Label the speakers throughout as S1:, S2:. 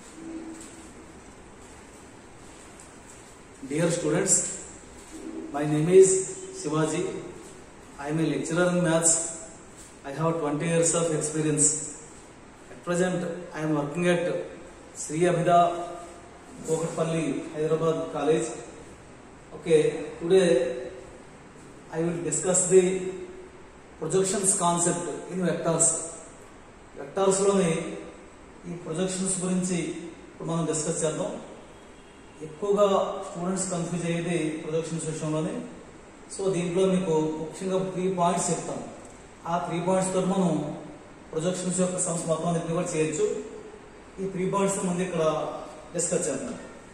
S1: Dear students, my name is Shivaji. I am a lecturer in maths. I have 20 years of experience. At present, I am working at Sri Abhida Kokatpalli, Hyderabad College. Okay, today I will discuss the projections concept in vectors. వెక్టార్స్లోని ఈ projections గురించి ఇప్పుడు మనం discuss చేద్దాం ఎక్కువగా students confuse అయ్యేది projections విషయంలోనే so దీంట్లో మీకు ముఖ్యంగా త్రీ పాయింట్స్ చెప్తాను ఆ త్రీ పాయింట్స్ తోటి మనం ప్రొజెక్షన్స్ యొక్క సమస్య మొత్తం అన్నింటినీ కూడా చేయొచ్చు ఈ త్రీ పాయింట్స్ ముందు ఇక్కడ డిస్కస్ చేద్దాం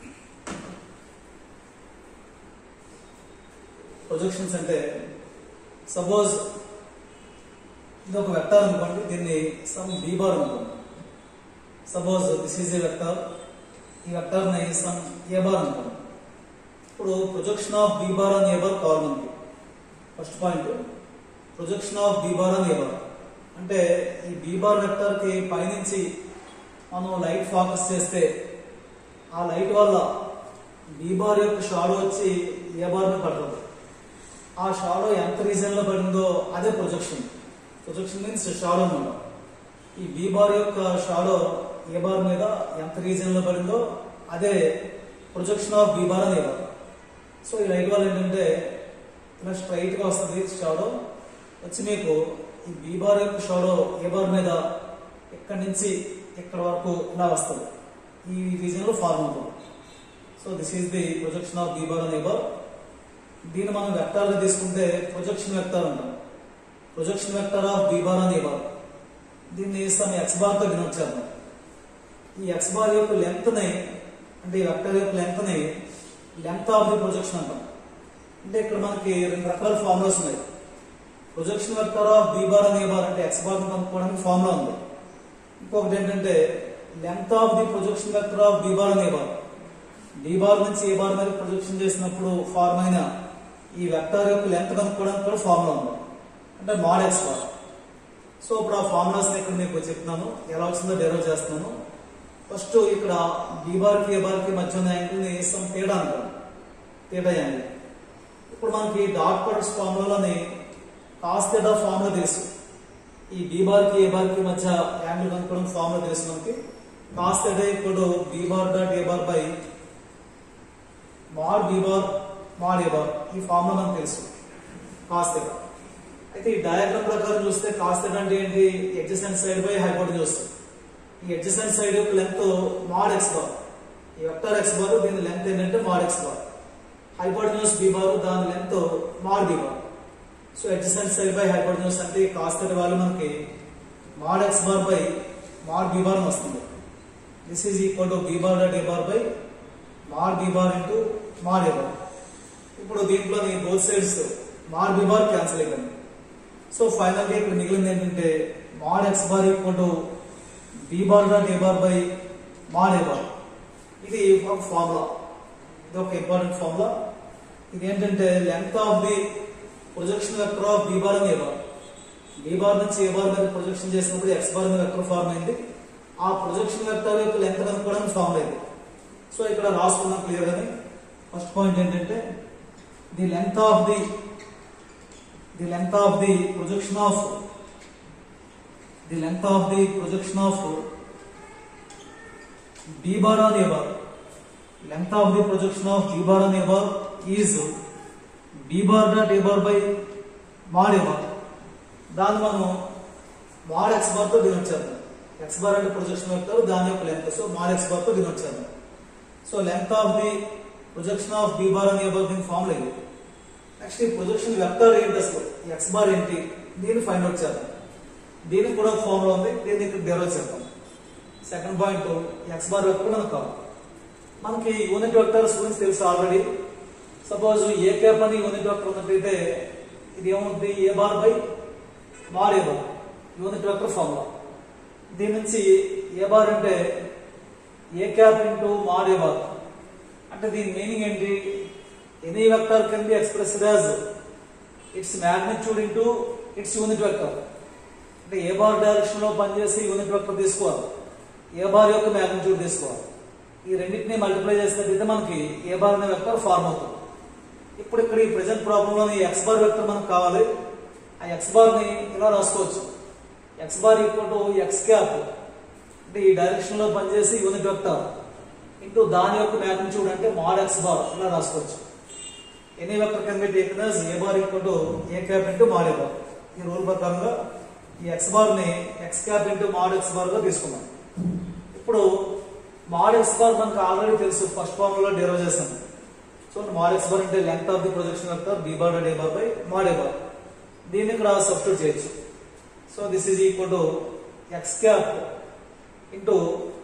S1: ప్రొజెక్షన్స్ అంటే సపోజ్ ఇది ఒక వెక్టార్ అనుకోండి దీన్ని సమ్ బీ బార్ అనుకోండి suppose this is a vector ఈ వెక్టార్ని సమ్ ఏ బార్ అనుకోండి ఇప్పుడు ప్రొజెక్షన్ ఆఫ్ బీ బార్ అని ఏ బార్ కావాలి మనకి first point projection of B bar అని ఏ బార్ అంటే ఈ బీ బార్ వెక్టార్కి పైనుంచి మనం లైట్ ఫోకస్ చేస్తే ఆ లైట్ వల్ల బీ బార్ యొక్క షాడో వచ్చి ఏ బార్ మీద పడుతుంది ఆ షాడో ఎంత రీజన్ లో పడిందో అదే ప్రొజెక్షన్ ప్రొజెక్షన్ మీన్స్ షాడో అనమాట ఈ బి బార్ యొక్క షాడో ఏ బార్ మీద ఎంత రీజన్ లో పడిందో అదే ప్రొజెక్షన్ ఆఫ్ బి బార్ అని ఏ బార్ సో ఈ లైట్ వల్ల ఏంటంటే ఇలా స్ట్రైట్ గా వస్తుంది షాడో వచ్చి మీకు ఈ బి బార్ యొక్క షాడో ఏ బార్ మీద ఇక్కడి నుంచి ఇక్కడ వరకు ఇలా వస్తుంది ఈ రీజన్ లో ఫార్మ్ అవుతుంది so this is the projection of B bar అని ఏ బార్ దీన్ని మనం వెక్టార్ గా తీసుకుంటే ప్రొజెక్షన్ వెక్టార్ అంటాం projection vector of B bar అని బార్ దీన్ని సమ్ ఎక్స్ బార్ తో డినోట్ చేద్దాం ఈ ఎక్స్ బార్ యొక్క లెంత్ ని అంటే ఈ వెక్టర్ యొక్క లెంత్ ని లెంత్ ఆఫ్ ది ప్రొజెక్షన్ అంటాం అంటే ఇక్కడ మనకి రెండు రకాల ఫార్ములాస్ ఉన్నాయి projection vector of B bar అని బార్ అంటే ఎక్స్ బార్ కనుక్కోవడానికి ఫార్ములా ఉంది ఇంకొకటి ఏంటంటే length of the projection vector of B bar అని బార్ బి బార్ నుంచి ఏ బార్ మీద ప్రొజెక్షన్ చేసినప్పుడు ఫార్మ్ అయిన ఈ వెక్టర్ యొక్క లెంత్ కనుక్కోవడానికి కూడా ఫార్ములా ఉంది అంటే మాడ్ ఎక్స్ బార్ సో ఇప్పుడు ఆ ఫార్ములాస్ ఇక్కడ మీకు చెప్తున్నాను ఎలా వచ్చిందో డెరైవ్ చేస్తున్నాను ఫస్ట్ ఇక్కడ బి బార్ కి ఏ బార్ కి మధ్య ఉన్న యాంగిల్ ని సమ్ తేడా అంటాం తేడా యాంగిల్ ఇప్పుడు మనకి డాట్ ప్రొడక్ట్స్ ఫార్ములాలోని కాస్ తేడా ఫార్ములా తెలుసు ఈ బి బార్ కి ఏ బార్ కి మధ్య యాంగిల్ కనుక్కోవడం ఫార్ములా తెలుసు మనకి కాస్ తేడా ఇప్పుడు B bar dot A bar by mod B bar mod A bar ఈ ఫార్ములా మనకు తెలుసు కాస్ తేడా అయితే ఈ డయాగ్రామ్ ప్రకారం చూస్తే కాస్ థీటా అంటే ఏంటి ఎడ్జసెంట్ సైడ్ బై హైపోటెన్యూస్ ఈ ఎడ్జసెంట్ సైడ్ యొక్క లెంత్ మాడ్ ఎక్స్ బార్ ఈ వెక్టర్ ఎక్స్ బార్ దీని లెంత్ ఏంటంటే mod X bar hypotenuse B bar దాని length mod B bar so adjacent side by hypotenuse అంటే ఈ కాస్ థీటా వాల్యూ మనకి mod X bar by mod B bar వస్తుంది this is equal to B bar dot A bar by mod B bar into mod A bar ఇప్పుడు దీంట్లోని both sides mod B bar cancel అయిపోయింది so final గా ఇక్కడ మిగిలింది ఏంటంటే mod X bar equal to B bar dot A bar by mod A bar ఇది ఒక formula ఇది ఒక ఇంపార్టెంట్ ఫార్ములా ఇది ఏంటంటే length of the projection vector of B bar A bar B bar నుంచి ఏ బార్ మీద projection చేసినప్పుడు X bar మీద వెక్టర్ ఫార్మ్ అయింది ఆ ప్రొజెక్షన్ వెక్టర్ యొక్క లెంత్ కనుక్కోవడానికి ఫార్మ్ అయింది సో ఇక్కడ రాసుకున్నాం క్లియర్ గాని ఫస్ట్ పాయింట్ ఏంటంటే the length of the the length of the projection of the length of the projection of b bar on a bar length of the projection of b bar on a bar is b bar dot a bar by mod a bar దాన్ని మనం mod X bar తో denote చేద్దాం X bar అంటే projection vector దాని యొక్క length so mod X bar తో denote చేద్దాం so length of the projection of B bar అని ఏ బార్ దీని ఫార్ములా ఇది నెక్స్ట్ ఈ ప్రొజెక్షన్ వెక్టర్ ఏంటి అసలు ఎక్స్ బార్ ఏంటి దీన్ని ఫైండ్ అవుట్ చేద్దాం దీనికి కూడా ఫార్ములా ఉంది దీన్ని ఇక్కడ డెవలప్ చేద్దాం second point X bar vector మనకు కావాలి మనకి యూనిట్ వెక్టర్స్ గురించి తెలుసు ఆల్రెడీ సపోజ్ ఏ క్యాప్ అని యూనిట్ వెక్టర్ ఉన్నట్టయితే ఇది ఏమవుతుంది A bar by mod A bar unit vector formula దీని నుంచి ఏ బార్ అంటే ఏ క్యాప్ ఇంటూ మార్ ఏ బార్ అంటే దీని మీనింగ్ ఏంటి any vector can be expressed as its magnitude into its unit vector అంటే ఏ బార్ డైరెక్షన్ లో పనిచేసి యూనిట్ వెక్టర్ తీసుకోవాలి ఏ బార్ యొక్క మ్యాగ్నిట్యూడ్ తీసుకోవాలి ఈ రెండింటిని మల్టిప్లై చేసినట్లయితే మనకి ఏ బార్ అనే వెక్టర్ ఫార్మ్ అవుతుంది ఇప్పుడు ఇక్కడ ఈ ప్రజెంట్ ప్రాబ్లంలోని ఎక్స్ బార్ వెక్టర్ మనకు కావాలి ఆ ఎక్స్ బార్ ని ఇలా రాసుకోవచ్చు X bar equal to X cap అంటే ఈ డైరెక్షన్ లో పనిచేసి యూనిట్ వెక్టర్ ఇంటూ దాని యొక్క మ్యాగ్నిట్యూడ్ అంటే మాడ్ ఎక్స్ బార్ ఇలా రాసుకోవచ్చు any vector can be taken as A bar equal to A cap into mod A bar ఈ రూల్ ప్రకారంగా ఈ ఎక్స్ బార్ ని X cap into mod X bar గా తీసుకున్నాం ఇప్పుడు మాడ్ ఎక్స్ బార్ మనకు ఆల్రెడీ తెలుసు ఫస్ట్ ఫార్మ్ లో డెరైవ్ చేసాం సో మాడ్ ఎక్స్ బార్ అంటే length of the projection vector B bar dot bar by mod A bar దీన్ని ఇక్కడ సబ్స్టిట్యూట్ చేయొచ్చు so this is equal to X cap into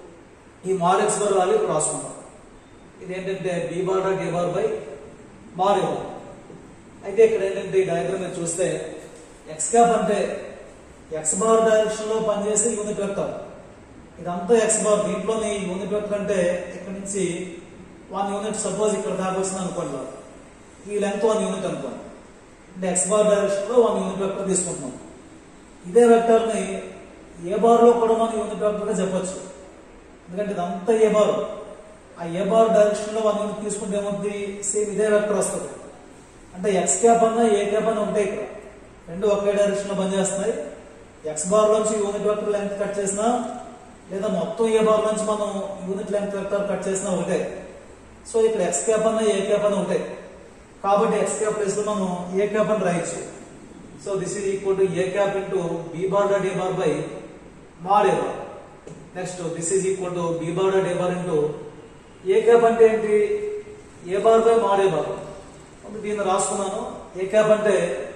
S1: ఈ mod X bar value ఇక్కడ రాసుకుంటాం ఇదేంటంటే B bar dot A bar by mod A bar అయితే ఇక్కడ ఏంటంటే ఈ డయాగ్రామ్ మీరు చూస్తే ఎక్స్ క్యాప్ అంటే ఎక్స్ బార్ డైరెక్షన్ లో పనిచేసే యూనిట్ వెక్టర్ ఇదంతా ఎక్స్ బార్ దీంట్లోని యూనిట్ వెక్టర్ అంటే ఇక్కడ నుంచి వన్ యూనిట్ సపోజ్ ఇక్కడ దాకా వచ్చింది అనుకోండి ఈ లెంత్ వన్ యూనిట్ అనుకోండి అంటే ఎక్స్ బార్ డైరెక్షన్ లో వన్ యూనిట్ వెక్టర్ తీసుకుంటున్నాం ఇదే వెక్టర్ ని ఏ బార్ లో కూడా మనం యూనిట్ వెక్టర్ గా చెప్పొచ్చు ఎందుకంటే ఇదంతా ఏ బార్ ఆ ఏ బార్ డైరెక్షన్ లో వన్ యూనిట్ తీసుకుంటే ఏమవుతుంది సేమ్ ఇదే వెక్టర్ వస్తుంది అంటే ఎక్స్ క్యాప్ అన్నా ఏ క్యాప్ అన్నా ఉంటాయి ఇక్కడ రెండు ఒకే డైరెక్షన్ లో పనిచేస్తున్నాయి ఎక్స్ బార్ నుంచి యూనిట్ వెక్టర్ లెంత్ కట్ చేసినా లేదా మొత్తం ఏ బార్ నుంచి మనం యూనిట్ లెంత్ వెక్టర్ కట్ చేసినా ఒకటే సో ఇక్కడ ఎక్స్ క్యాప్ అన్నా ఏ క్యాప్ అన్నా ఉంటాయి కాబట్టి ఎక్స్ క్యాప్ ప్లేస్ లో మనం ఏ క్యాప్ అని రాయొచ్చు so this is equal to A cap into B bar dot A bar by mod A bar next this is equal to B bar dot A bar into A cap అంటే ఏంటి A bar by mod A bar అప్పుడు దీన్ని రాసుకున్నాను A cap అంటే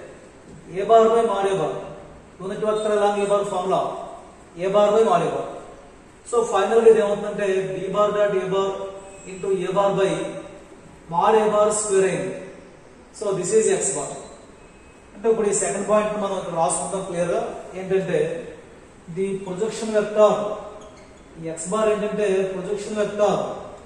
S1: A bar by mod A bar unit vector along A bar formula A bar by mod A bar so final గా ఇది ఏమవుతుందంటే B bar dot A bar into A bar by mod A bar square అయింది so this is X bar అంటే ఇప్పుడు ఈ second point మనం ఇక్కడ రాసుకుంటాం క్లియర్ గా ఏంటంటే ది ప్రొజెక్షన్ వెక్టర్ ఈ ఎక్స్ బార్ ఏంటంటే projection vector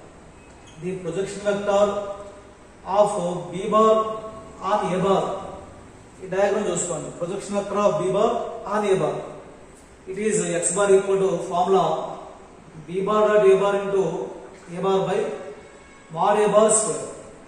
S1: the projection vector of B bar on A bar ఈ డయాగ్రామ్ చూసుకోండి projection vector of B bar on A bar it is X bar equal to formula B bar dot A bar into A bar by mod A bar square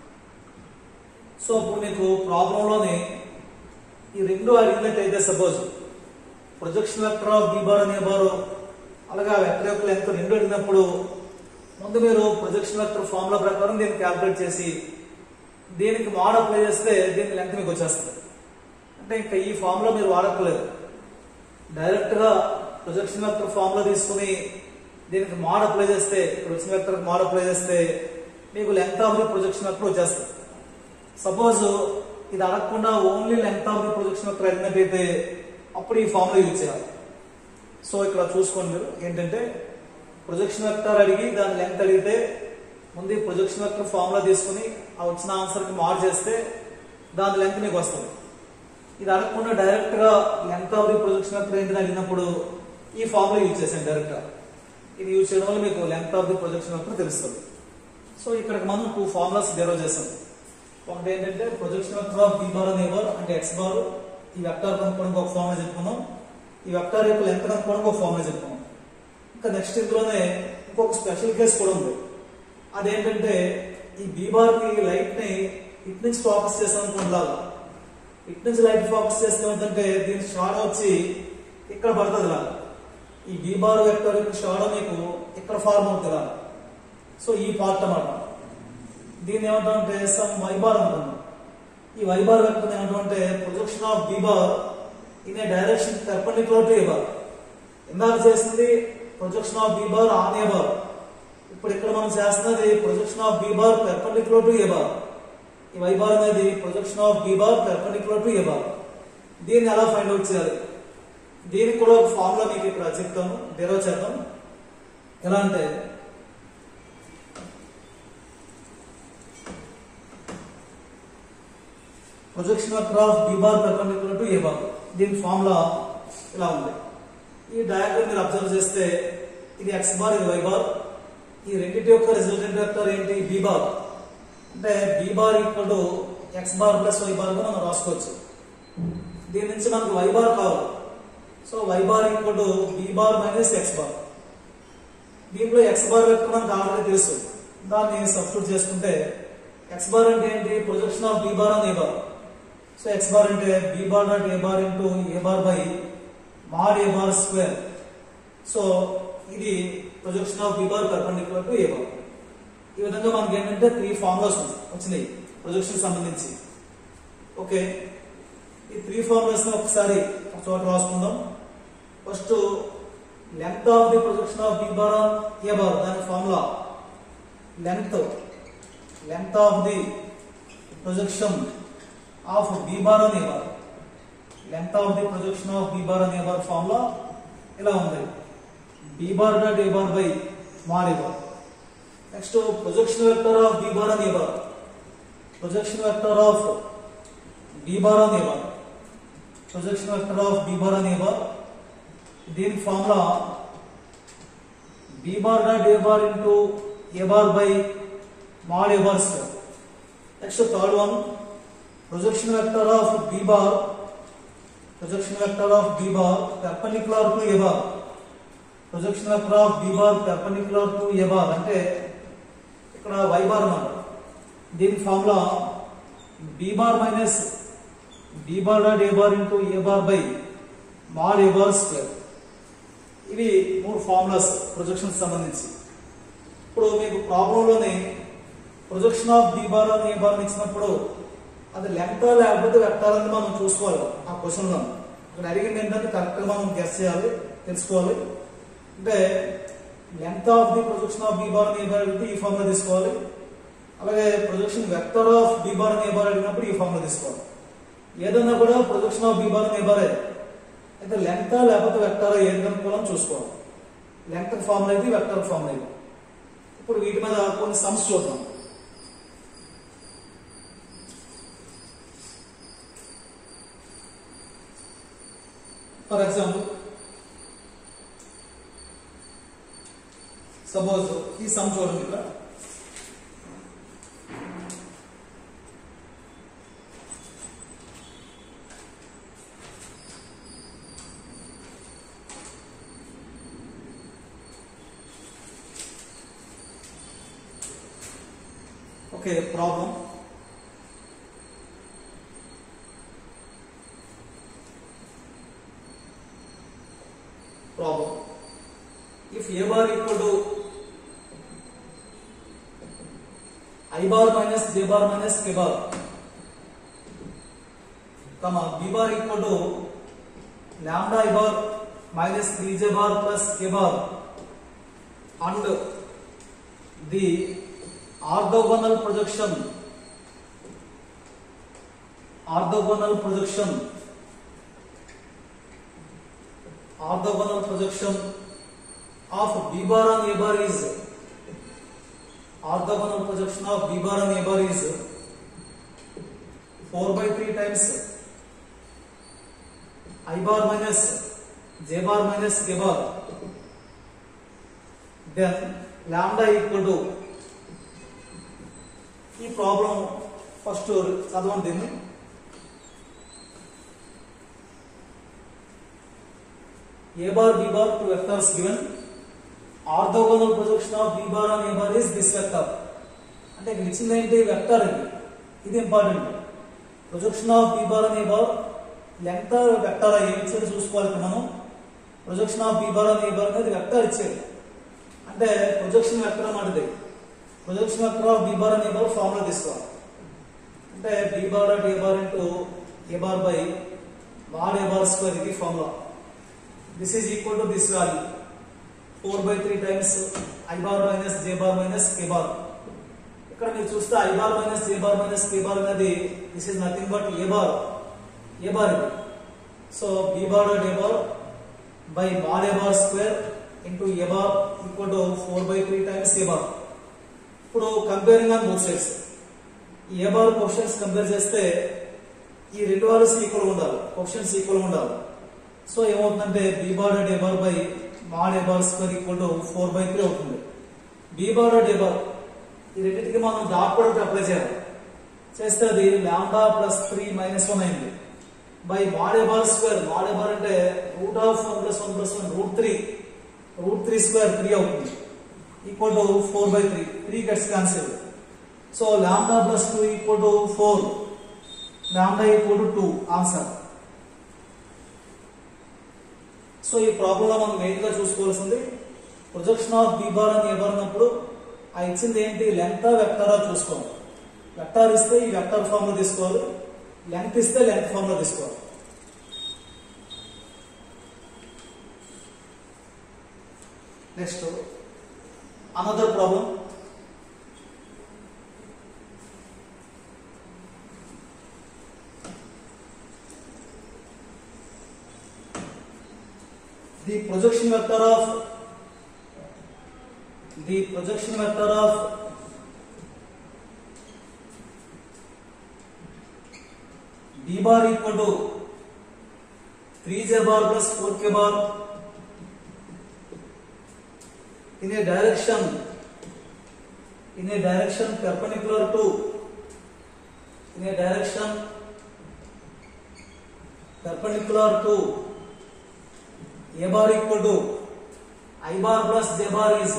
S1: so ఇప్పుడు మీకు ప్రాబ్లంలోని ఈ రెండు అడిగినట్టయితే suppose projection vector of B bar అనే bar అలాగే vector యొక్క length రెండు అడిగినప్పుడు ముందు మీరు ప్రొజెక్షన్ వెక్టర్ ఫార్ములా ప్రకారం దీన్ని క్యాల్కులేట్ చేసి దీనికి మోడ్ అప్లై చేస్తే దీని లెంత్ మీకు వచ్చేస్తుంది అంటే ఇంకా ఈ ఫార్ములా మీరు వాడక్కలేదు డైరెక్ట్ గా ప్రొజెక్షన్ వెక్టర్ ఫార్ములా తీసుకుని దీనికి మోడ్ అప్లై చేస్తే ప్రొజెక్షన్ వెక్టర్ మోడ్ అప్లై చేస్తే మీకు length of the projection vector వచ్చేస్తుంది సపోజ్ ఇది అడగకుండా only length of the projection vector అడిగినట్టయితే అప్పుడు ఈ ఫార్ములా యూజ్ చేయాలి సో ఇక్కడ చూసుకోండి మీరు ఏంటంటే ప్రొజెక్షన్ వెక్టర్ అడిగి దాని లెంత్ అడిగితే ముందు ప్రొజెక్షన్ వెక్టర్ ఫార్ములా తీసుకుని ఆ వచ్చిన ఆన్సర్ కి మార్క్ చేస్తే దాని లెంత్ మీకు వస్తుంది ఇది అడగకుండా డైరెక్ట్ గా length of the projection vector ఏంటని అడిగినప్పుడు ఈ ఫార్ములా యూజ్ చేశాను డైరెక్ట్ గా ఇది యూజ్ చేయడం వల్ల మీకు length of the projection vector తెలుస్తుంది సో ఇక్కడ మనం టూ ఫార్ములాస్ డెరో చేసాం ఒకటి ఏంటంటే projection vector of B bar అనే బార్ అంటే ఎక్స్ బార్ ఈ వెక్టర్ కనుక్కోవడానికి ఒక ఫార్ములా చెప్పుకున్నాం ఈ వెక్టర్ యొక్క లెంత్ కనుక్కోవడానికి ఒక ఫార్ములా చెప్పుకున్నాం ఇంకా నెక్స్ట్ ఇందులోనే ఇంకొక స్పెషల్ కేసు కూడా ఉంది అదేంటంటే ఈ బీ బార్ కి లైట్ ని ఇటు నుంచి ఫోకస్ చేసాం అనుకుంటా ఇటు నుంచి లైట్ ఫోకస్ చేస్తే ఏంటంటే దీని షాడో వచ్చి ఇక్కడ పడుతుంది లా ఈ బీ బార్ వెక్టర్ యొక్క షాడో మీకు ఇక్కడ ఫార్మ్ అవుతుంది లా సో ఈ పార్ట్ అన్నమాట దీన్ని ఏమంటామంటే సమ్ వైబార్ అనుకున్నాం ఈ వైబార్ వెక్టర్ ఏమంటామంటే projection of B bar in A direction perpendicular to A bar ఇందాక చేసింది projection of B bar on A bar ఇప్పుడు ఇక్కడ మనం చేస్తున్నది projection of B bar perpendicular to A bar ఈ వై బార్ అనేది projection of B bar perpendicular to A bar దీన్ని ఎలా ఫైండ్ అవుట్ చేయాలి దీనికి కూడా ఒక ఫార్ములా మీకు ఇక్కడ చెప్తాను డెరో చేద్దాం ఎలా అంటే projection vector of B bar perpendicular to A bar దీని ఫార్ములా ఇలా ఉంది ఈ డయాగ్రామ్ మీరు అబ్జర్వ్ చేస్తే ఇది ఎక్స్ బార్ ఇది వై బార్ ఈ రెండింటి యొక్క రిజల్టెంట్ వెక్టర్ ఏంటి బి బార్ అంటే B bar equal to X bar plus Y bar గా మనం రాసుకోవచ్చు దీని నుంచి మనకు వై బార్ కావాలి so Y bar equal to B bar minus X bar దీంట్లో ఎక్స్ బార్ వెక్టర్ మనకు ఆల్రెడీ తెలుసు దాన్ని సబ్స్టిట్యూట్ చేసుకుంటే ఎక్స్ బార్ అంటే ఏంటి projection of B bar on A bar so X bar అంటే B bar dot A bar into A bar by mod A bar square so ఇది projection of B bar perpendicular to A bar ఈ విధంగా మనకి ఏంటంటే three formulas వచ్చినాయి projection సంబంధించి okay ఈ three formulas ఒకసారి ఒక చోట రాసుకుందాం first length of the projection of B bar on A bar దాని formula length length of the projection of B bar on A bar length of the projection of B bar on A bar formula ఇలా ఉంది B bar dot A bar by mod A bar next projection vector of B bar on A bar projection vector of B bar on A bar projection vector of B bar on A bar దీని formula B bar dot A bar into A bar by mod A bar square next third one projection vector of B bar projection vector of B bar perpendicular to A bar projection vector of B bar perpendicular to A bar అంటే ఇక్కడ Y bar అన్నమాట దీని formula B bar minus B bar dot A bar into A bar by mod A bar square ఇవి మూడు formulas projection సంబంధించి ఇప్పుడు మీకు ప్రాబ్లంలోనే ప్రొజెక్షన్ ఆఫ్ బి బార్ అని ఏ బార్ ఇచ్చినప్పుడు అది లెంత్ లేకపోతే వెక్టార్ అని మనం చూసుకోవాలి ఆ క్వశ్చన్లో ఇక్కడ అడిగింది ఏంటంటే కరెక్ట్గా మనం గెస్ చేయాలి తెలుసుకోవాలి అంటే length of the projection of B bar అని ఏ బార్ అడిగితే ఈ ఫార్ములా తీసుకోవాలి అలాగే projection vector of B bar అని ఏ బార్ అడిగినప్పుడు ఈ ఫార్ములా తీసుకోవాలి ఏదన్నా కూడా ప్రొజెక్షన్ ఆఫ్ బి బార్ అని ఏ బారే అయితే లెంత్ లేకపోతే వెక్టర్ ఏది కనుక్కోవాలని చూసుకోవాలి లెంత్ ఫార్ములా ఇది వెక్టర్ ఫార్ములా ఇది ఇప్పుడు వీటి మీద కొన్ని సమ్స్ చూద్దాం ఫర్ ఎగ్జాంపుల్ సపోజ్ ఈ సమ్ చూడండి ఇక్కడ okay problem problem if a bar equal to i bar minus j bar minus k bar comma b bar equal to lambda i bar minus 3j bar plus k bar and the orthogonal projection orthogonal projection orthogonal projection of b bar on a bar is orthogonal projection of b bar on a bar is 4 by 3 times i bar minus j bar minus k bar then lambda equal to ఈ problem first చదవండి దీన్ని a bar b bar two vectors given orthogonal projection of b bar on a bar is this vector అంటే ఇక్కడ ఇచ్చింది ఏంటి vector ఇది ఇది important projection of B bar అనే బార్ లెంత్ వెక్టర్ ఏమి ఇచ్చేది చూసుకోవాలి ఇక్కడ మనం ప్రొజెక్షన్ ఆఫ్ బి బార్ అనే బార్ అనేది వెక్టర్ ఇచ్చేది అంటే ప్రొజెక్షన్ వెక్టర్ అన్నమాట ఇది projection vector of B bar అనే బార్ ఫార్ములా తీసుకోవాలి అంటే B bar dot A bar into A bar by mod A bar square ఇది formula this is equal to this value 4 by 3 times i bar minus j bar minus k bar ఇక్కడ మీరు చూస్తే i bar minus j bar minus k bar అనేది this is nothing but a bar a bar ఇది so b bar dot a bar by mod a bar square into a bar equal to 4 by 3 times a bar ఇప్పుడు comparing on both sides A bar questions compare చేస్తే ఈ రెండు values equal ఉండాలి questions equal ఉండాలి so ఏమవుతుందంటే B bar dot A bar by mod A bar square equal to four by three అవుతుంది B bar dot A bar ఈ రెండింటికి మనం డాట్ ప్రొడక్ట్ అప్లై చేయాలి చేస్తే అది lambda plus three minus one అయింది by mod A bar square mod A bar అంటే root of one plus one plus one root three root three square three అవుతుంది equal to four by three three gets cancel so lambda plus two equal to four lambda equal to two answer so ఈ ప్రాబ్లంలో మనం main గా చూసుకోవాల్సింది projection of B bar అని ఇవ్వనప్పుడు ఆ ఇచ్చింది ఏంటి లెంత్ వెక్టారా చూసుకోవాలి వెక్టార్ ఇస్తే ఈ వెక్టార్ ఫామ్ లో తీసుకోవాలి లెంత్ ఇస్తే లెంత్ ఫామ్ లో తీసుకోవాలి next another problem the projection vector of the projection vector of b bar equal to 3j bar plus 4k bar in a direction in a direction perpendicular to in a direction perpendicular to a bar equal to i bar plus j bar is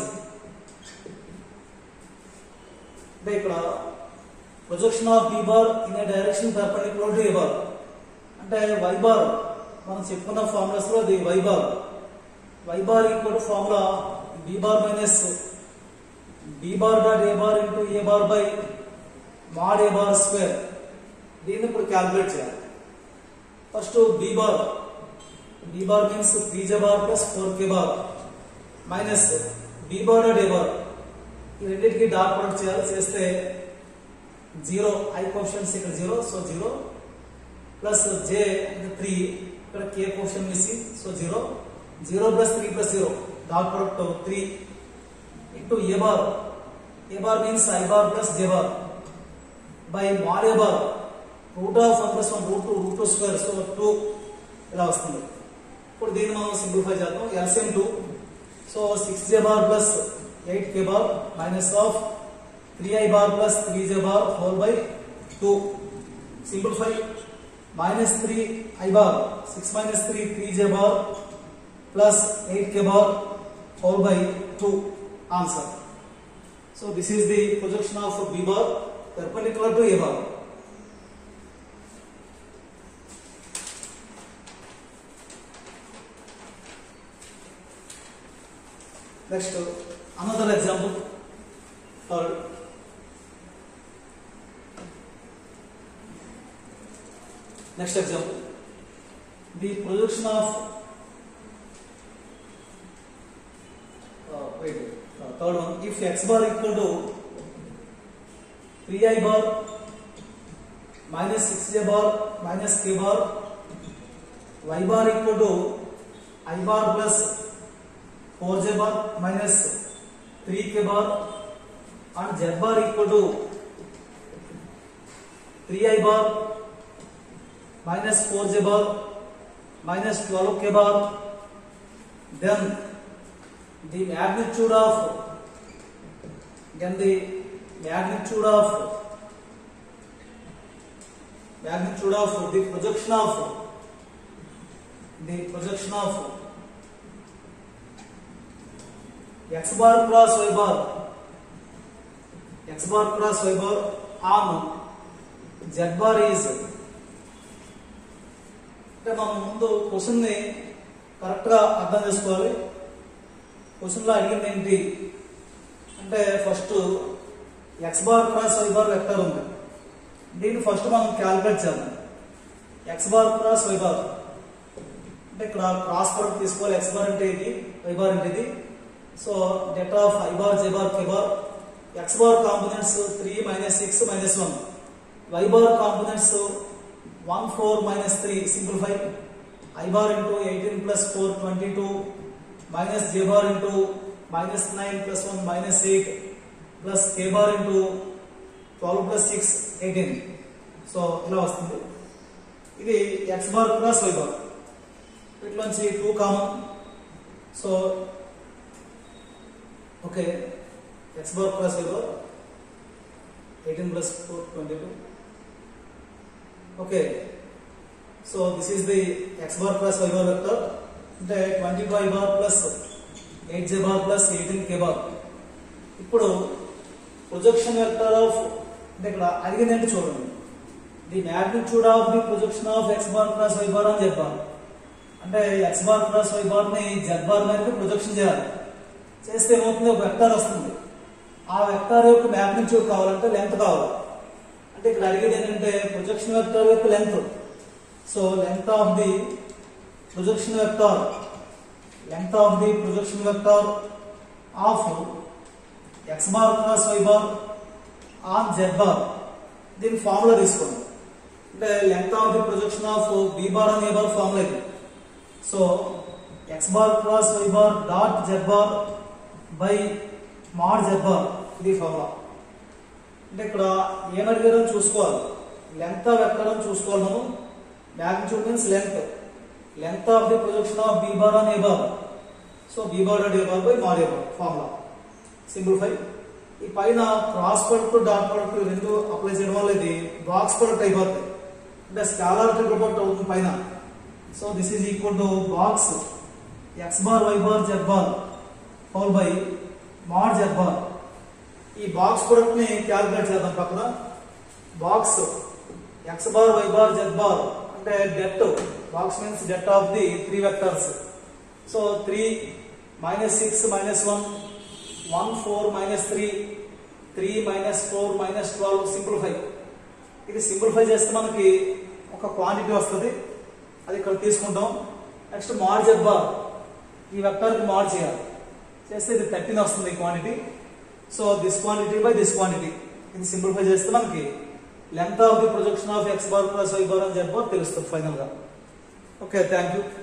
S1: అంటే ఇక్కడ projection of B bar in A direction perpendicular to A bar అంటే Y bar మనం చెప్పుకున్న formulas లో అది Y bar Y bar equal to formula B bar minus B bar dot A bar into A bar by mod A bar square దీన్ని ఇప్పుడు calculate చేయాలి first B bar b bar means 3j bar plus 4k bar minus b bar dot a bar ఈ రెండింటికి dot product చేయాలి చేస్తే zero I questions ఇక్కడ zero so zero plus J three ఇక్కడ K question missing so zero zero plus three plus zero dot product three into A bar A bar means I bar plus J bar by mod A bar root of one plus one root two root two square so two ఇలా వస్తుంది ఇప్పుడు దీన్ని మనం simplify చేద్దాం LCM two so six J bar plus eight K bar minus of three I bar plus three J bar whole by two simplify minus three I bar six minus three three J bar plus eight K bar whole by two answer so this is the projection of B bar perpendicular to A bar Next, another example. Third. Next example. The projection of uh, wait, uh, third one. If x bar equal to 3i bar minus 6j bar minus k bar, y bar equal to i bar plus 4j bar minus 3k bar and z bar equal to 3i bar minus 4j bar minus 12k bar then the magnitude of then the magnitude of magnitude of the projection of the projection of x bar cross y bar x bar cross y bar on z bar is అంటే మనం ముందు question ని correct గా అర్థం చేసుకోవాలి question లో అడిగింది ఏంటి అంటే first X bar cross Y bar vector ఉంది దీన్ని ఫస్ట్ మనం క్యాలిక్యులేట్ చేద్దాం X bar cross Y bar అంటే ఇక్కడ క్రాస్ ప్రొడక్ట్ తీసుకోవాలి ఎక్స్ బార్ అంటే ఇది వై బార్ అంటే ఇది so det of I bar J bar K bar X bar components three minus six minus one Y bar components one four minus three simplify I bar into eighteen plus four twenty two minus J bar into minus nine plus one minus eight plus K bar into twelve plus six eighteen so ఇలా వస్తుంది ఇది X bar plus Y bar వీటిలోంచి two common so okay X bar plus Y bar eighteen plus four twenty two okay so this is the X bar plus Y bar vector అంటే twenty two I bar plus eight J bar plus eighteen K bar ఇప్పుడు projection vector of అంటే ఇక్కడ అడిగిందంటే చూడండి the magnitude of the projection of X bar cross Y bar అని చెప్పాలి అంటే X bar cross Y bar ని Z bar మీద projection చేయాలి చేస్తే ఏమవుతుంది ఒక వెక్టార్ వస్తుంది ఆ వెక్టార్ యొక్క మ్యాగ్నిట్యూడ్ కావాలంటే లెంత్ కావాలి అంటే ఇక్కడ అడిగేది ఏంటంటే ప్రొజెక్షన్ వెక్టార్ యొక్క length so length of the projection vector length of the projection vector of X bar cross Y bar on Z bar దీని ఫార్ములా తీసుకోండి అంటే length of the projection of B bar అని A bar formula ఇది so X bar cross Y bar dot Z bar by mod Z bar ఇది formula అంటే ఇక్కడ ఏమడిగారని చూసుకోవాలి లెంత్ ఆఫ్ ఎక్కడని చూసుకోవాలి మనం magnitude means length length of the projection of B bar అని A bar so B bar dot A bar by mod A bar formula simplify ఈ పైన క్రాస్ ప్రొడక్ట్ డాట్ ప్రొడక్ట్ రెండు అప్లై చేయడం వల్ల ఇది బాక్స్ ప్రొడక్ట్ అయిపోతాయి అంటే scholar triple product అవుతుంది పైన so this is equal to box X bar Y bar Z bar whole by mod Z bar ఈ బాక్స్ ప్రొడక్ట్ ని క్యాలిక్యులేట్ చేద్దాం పక్కన box X bar Y bar Z bar అంటే det box means det of the three vectors so three minus six minus one one four minus three three minus four minus twelve simplify ఇది simplify చేస్తే మనకి ఒక quantity వస్తుంది అది ఇక్కడ తీసుకుంటాం next mod జబ్బా ఈ వెక్టర్కి మాడ్ చేయాలి చేస్తే ఇది థర్టీన్ వస్తుంది ఈ quantity so this quantity by this quantity ఇది సింప్లిఫై చేస్తే మనకి length of the projection of X bar plus Y bar అని జెడ్ బార్ తెలుస్తుంది ఫైనల్ గా ఓకే థ్యాంక్ యూ